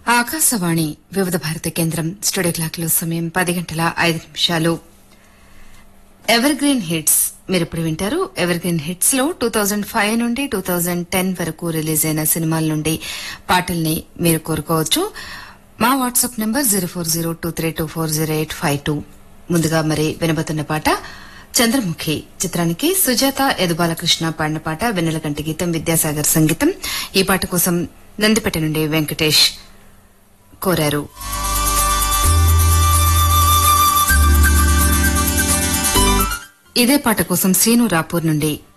ఆకాశవాణి వివిధ భారతి కేంద్రం స్టూడియో క్లాక్లో సమయం పది గంటల ఐదు నిమిషాలు ఎవర్ గ్రీన్ హిట్స్ మీరు ఇప్పుడు వింటారు ఎవర్ గ్రీన్ హిట్స్ లో టూ థౌజండ్ ఫైవ్ నుండి టూ థౌజండ్ టెన్ వరకు రిలీజ్ అయిన సినిమాల నుండి పాటల్ని మీరు కోరుకోవచ్చు మా WhatsApp number zero four zero two three two four zero eight five two ముందుగా మరి వినబోతున్న పాట చంద్రముఖి చిత్రానికి సుజాత యదుబాలకృష్ణ పాడిన పాట వెన్నెలకంటి గీతం విద్యాసాగర్ సంగీతం ఈ పాట కోసం నందిపేట నుండి వెంకటేష్ కోరారు ఇదే పాట కోసం శ్రీను రాపూర్ నుండి